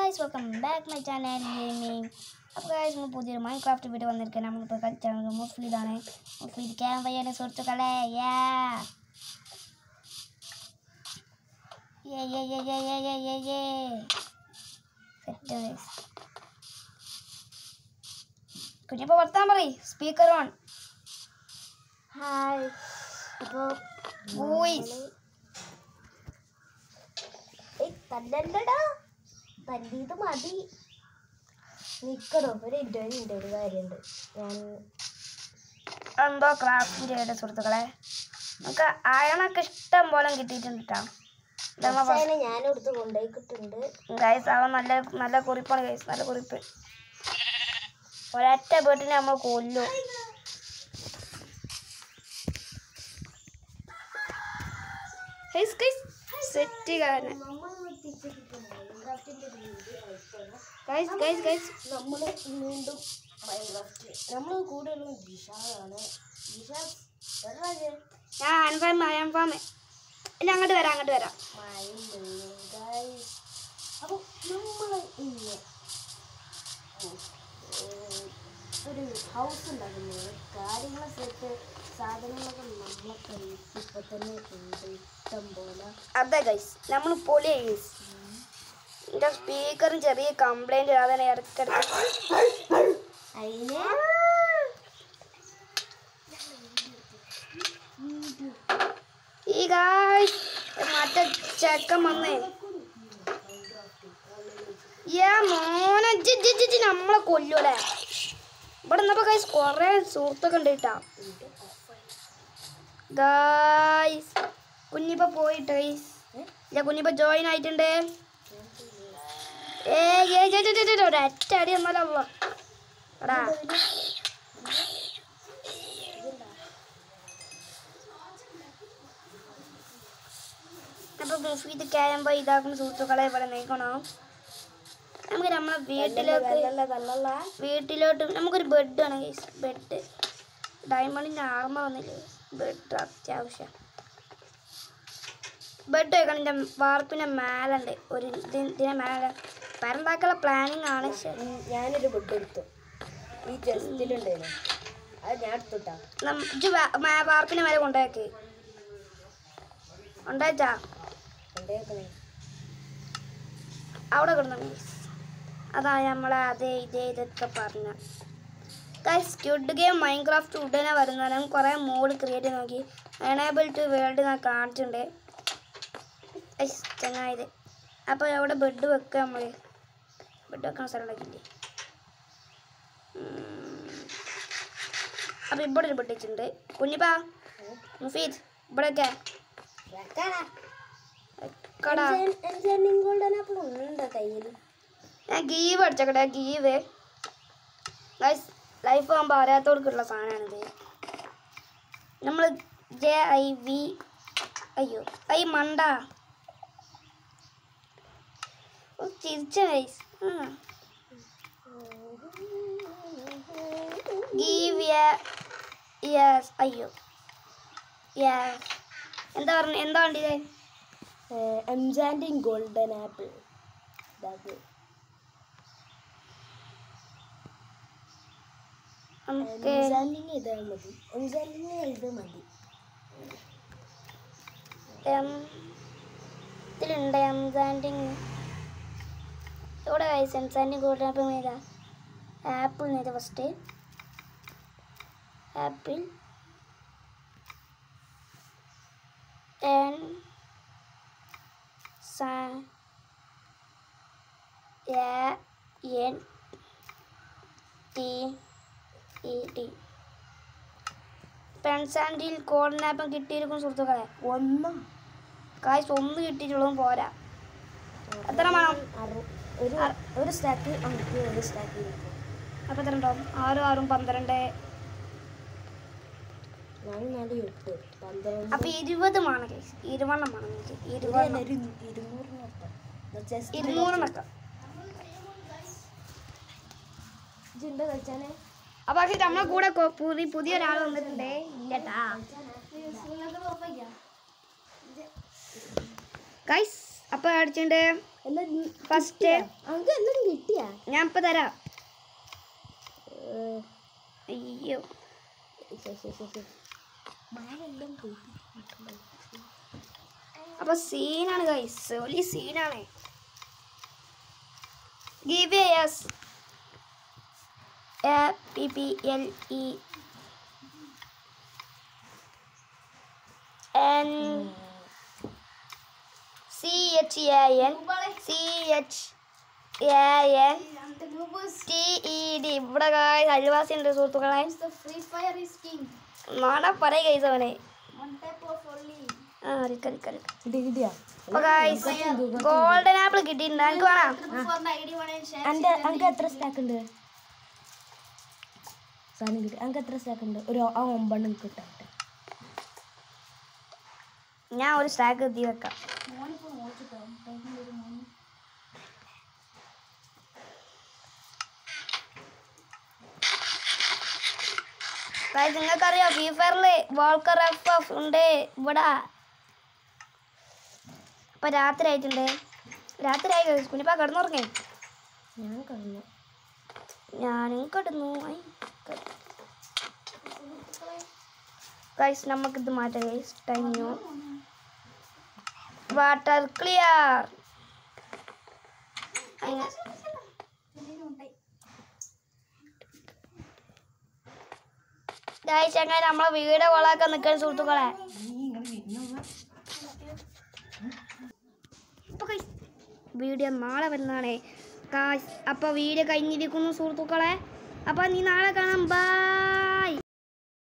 Guys welcome back my channel gaming അപ്പോൾ guys നമ്മൾ പുതിയൊരു മൈൻ ക്രാഫ്റ്റ് വീഡിയോ വന്നിരിക്കുക നമ്മളിപ്പോൾ കളിച്ചാണ് മുഫ്ലിദാണ് മുഫ്ലിദ് ക്യാമ്പയ്യാണ് സുഹൃത്തുക്കളെ യാ യേ യേ യേ യേ യേ യേ യേ യേ സെറ്റ് ഗൈസ് കുഞ്ഞിപ്പോൾ വർത്താൻ പറയും സ്പീക്കർ ഓൺ ഹായ് അപ്പോൾ വോയിസ് ഏയ് തല്ലല്ലടാ തല്ലിയത് മതി നിക്കടോ ഒരു ഇൻ്റർവ്യൂ ഉണ്ട് ഒരു കാര്യമുണ്ട് ഞാൻ എന്തോ ക്രാഫ്റ്റ് ചെയ്ത സുഹൃത്തുക്കളെ നമുക്ക് അയണൊക്കെ ഇഷ്ടം പോലെ കിട്ടിയിട്ടുണ്ട് കേട്ടോ പക്ഷേ ഞാൻ എടുത്ത് കൊണ്ടുപോയിക്കിട്ടുണ്ട് ഗൈസ് അവൻ നല്ല നല്ല കുറിപ്പാണ് ഗൈസ് നല്ല കുറിപ്പ് ഒരൊറ്റ വീട്ടിനെ നമ്മൾ കൊല്ലും സെറ്റ് കാരണം ഗൈസ് ഗൈസ് ഗൈസ് നമ്മൾ വീണ്ടും മൈൻക്രാഫ്റ്റ് നമ്മൾ കൂടുതലും ജിഷാദാണ് ജിഷാദ് എവിടെടാ ഇത്? ഞാൻ അൻഫാമ അൻഫാമ ഇല്ല അങ്ങോട്ട് വരാം അങ്ങോട്ട് വരാം മൈൻഡ് ഗൈസ് അപ്പോൾ നമ്മൾ ഇന്ന് ഒരു ഹൗസ് ഉണ്ടാക്കുന്നത് കാര്യങ്ങളെ സെറ്റ് സാധനങ്ങളൊക്കെ നമ്മളെ കയ്യിൽ ഇപ്പം തന്നെ ഉണ്ട് ഇഷ്ടം പോലെ അതെ ഗൈസ് നമ്മൾ പൊളി ഗൈസ് എൻ്റെ സ്പീക്കറും ചെറിയ കംപ്ലൈൻറ്റ് അതാണ് ഇടയ്ക്കിടയ്ക്ക് അതിന് ഈ ഗായ്സ് മറ്റേ ചെക്കൻ വന്നേ യാ മോനെ ജി ജി ജി ജി നമ്മളെ കൊല്ലൂടെ ഇവിടെ നിന്നപ്പോ ഗൈസ് കൊറേ സുഹൃത്തൊക്കെ ഉണ്ട് കേട്ടാ ഗായ്സ് കുഞ്ഞിപ്പ പോയിട്ട് ഗൈസ് ഇല്ല കുഞ്ഞിപ്പ ജോയിൻ ആയിട്ടുണ്ട് ഏ ഏ ജെ ജെ ജെ ജെ ഒരൊറ്റ അടി എന്നാലോ എടാ അപ്പൊ മുഫീദ് കയറുമ്പോ ഇതാക്കുന്ന സുഹൃത്തുക്കളെ ഇവിടെ നീക്കണോ നമുക്ക് നമ്മളെ വീട്ടിലേക്ക് തല്ലല്ല തല്ലല്ല വീട്ടിലോട്ട് നമുക്കൊരു ബെഡ് വേണം ഗൈസ് ബെഡ് ഡയമണ്ടിൻ്റെ ആർമ വന്നില്ലേ ബെഡ് അത്യാവശ്യം ബെഡ് വെക്കണം എൻ്റെ വാർപ്പിൻ്റെ മേലുണ്ട് ഒരു ഇത് ഇതിൻ്റെ മേലെ പരണ്ടാക്കാനുള്ള പ്ലാനിങ് ആണ് പക്ഷേ ഉം, ഞാനൊരു ബെഡ് എടുത്തു ഈ ചെസ്റ്റിലുണ്ടായിരുന്നു അത് ഞാൻ എടുത്തുട്ടാ നം- ഇജ്ജ് വാ- മേ- വാർപ്പിൻ്റെ മേലെ കൊണ്ടുപോയേക്ക് ഉണ്ടാച്ചാ കൊണ്ടേക്കണേ അവിടെ കിടന്നു മീസ് അതാണ് നമ്മളെ അതേ ഇതേ ഇതൊക്കെ പറഞ്ഞ ഗൈസ് സ്ക്യൂഡ് ഗെയിം മൈൻക്രാഫ്റ്റ് ഉടനെ വരുന്നതാണ് കുറേ മോഡ് ക്രിയേറ്റ് ചെയ്ത് നോക്കി എനേബിൾ ടു വേൾഡ് ഞാൻ കാണിച്ചിട്ടുണ്ട് ഐസ് ചങ്ങായത് അപ്പോൾ എവിടെ ബെഡ് വെക്കുക നമ്മൾ ബെഡ് വെക്കാൻ സ്ഥലം ഉണ്ടാക്കിയില്ലേ അപ്പോൾ ഇവിടെ ഒരു ബെഡ് വെച്ചിട്ടുണ്ട് കുഞ്ഞിപ്പാ മുഫീദ് ഇവിടെയൊക്കെ കടാ ഗോൾഡൻ ആപ്പിൾ ഉണ്ട് കയ്യിൽ ഞാൻ ഗീവ് അടിച്ചോട്ടെ ഗീവ് ഗൈസ് ലൈഫ് ആകുമ്പോൾ അറിയാത്തവർക്കുള്ള സാധനമാണിത് നമ്മൾ ജെ ഐ വി അയ്യോ ഐ മണ്ട ഓ, ചിരിച്ച ഗൈസ് ഗീവ് യെസ് അയ്യോ യെസ് എന്താ പറഞ്ഞ എന്താ വേണ്ടിയത് എംസാൻഡിങ് ഗോൾഡൻ ആപ്പിൾ നമുക്ക് എംസാൻഡിങ് ഇത് മതി എംസാൻഡിങ് ഇത് മതി എം ഇതിലുണ്ട് എംസാൻഡിങ് ഇവിടെ കൈസ് എംസാൻഡിങ് കൂടുതൽ ആപ്പിൾ നേതാ ആപ്പിൾ നേതാ ഫസ്റ്റ് ആപ്പിൾ എൻ സ എൻ ടി ഇ ടി പെൻസാൻഡിൽ കോൾഡ് ആപ്പം കിട്ടിയിരിക്കും സുഹൃത്തുക്കളെ ഒന്ന് കായ്സ് ഒന്ന് കിട്ടിയിട്ടുള്ളതും പോരാ എത്ര വേണം അറു ഒരു ഒരു സ്റ്റാക്ക് നമുക്ക് ഒരു സ്റ്റാക്ക് കിട്ടും അപ്പം എത്ര ഉണ്ടാവും ആറും ആറും പന്ത്രണ്ട് നാല് നാല് എട്ട് പന്ത്രണ്ട് അപ്പം ഇരുപത് വേണം കേസ് ഇരുപതെണ്ണം വേണം എനിക്ക് ഇരുപതെണ്ണം ഒരു ഇരുന്നൂറിന് വെക്കാം ജസ്റ്റ് ഇരുന്നൂറ് വെക്കാം ഇതുണ്ട് വെച്ചാലേ അപ്പം പക്ഷേ നമ്മളെ കൂടെ കൊ- പുതിയ പുതിയ ഒരാൾ വന്നിട്ടുണ്ടേ ഇല്ലട്ടാ ഗൈസ് അപ്പോൾ അടിച്ചിട്ടുണ്ട് എല്ലാം ഫസ്റ്റ് നമുക്ക് എല്ലാം കിട്ടിയാ ഞാൻ ഇപ്പം തരാം ഏഹ്, അയ്യോ ശരി, ശരി, ശരി, ശരി. മാവെല്ലാം പോയി അപ്പോൾ സീനാണ് ഗൈസ് വലിയ സീനാണ് give S A P P L E N C H A N C H A N T E D ഇവിടെ guys അയൽവാസി ഉണ്ട് സുഹൃത്തുക്കളെ ഫ്രീ ഫയർ ഈസ് കിങ് നാളെ പറയ ഗൈസ് അവനെ വൺ ടൈപ്പ് ഓഫ് ഓൺലി ആ അരിക്ക അരിക്ക അരിക്ക കിട്ടി കിട്ടിയാ അപ്പോൾ ഗൈസ് ഗോൾഡൻ ആപ്പിൾ കിട്ടിയിട്ടുണ്ട് എനിക്ക് വേണം എൻ്റെ അനക്ക് എത്ര സ്റ്റാക്ക് ഉണ്ട് സാധനം കിട്ടി അനക്ക് എത്ര സ്റ്റാക്ക് ഉണ്ട് ഒരു ആ ഒമ്പണ്ണം കിട്ടാം ഞാൻ ഒരു സ്റ്റാക്ക് എത്തി വെക്കാം ഗൈസ് നിങ്ങൾക്കറിയാം ഫ്രീ ഫയറിൽ വോൾക്കർ എഫ് എഫ് ഉണ്ട് ഇവിടെ അപ്പൊ രാത്രി ആയിട്ടുണ്ട് രാത്രി ആയി ഗൈസ് കുഞ്ഞിപ്പാ കിടന്നുറങ്ങേ ഞാൻ കഴിഞ്ഞു ഞാനും കിടന്നു ഗൈസ് നമുക്കിത് മാറ്റാം ഗൈസ് ടൈമിനു വാട്ടർ ക്ലിയർ ഗൈസ് അങ്ങനെ നമ്മളെ വീട് കൊളാക്കാൻ നിൽക്കുന്ന സുഹൃത്തുക്കളെ അപ്പോൾ guys, വീഡിയോ നാളെ വരുന്നതാണ് കാശ് അപ്പോൾ വീഡിയോ കഴിഞ്ഞിരിക്കുന്നു സുഹൃത്തുക്കളെ അപ്പോൾ നീ നാളെ കാണാം ബൈ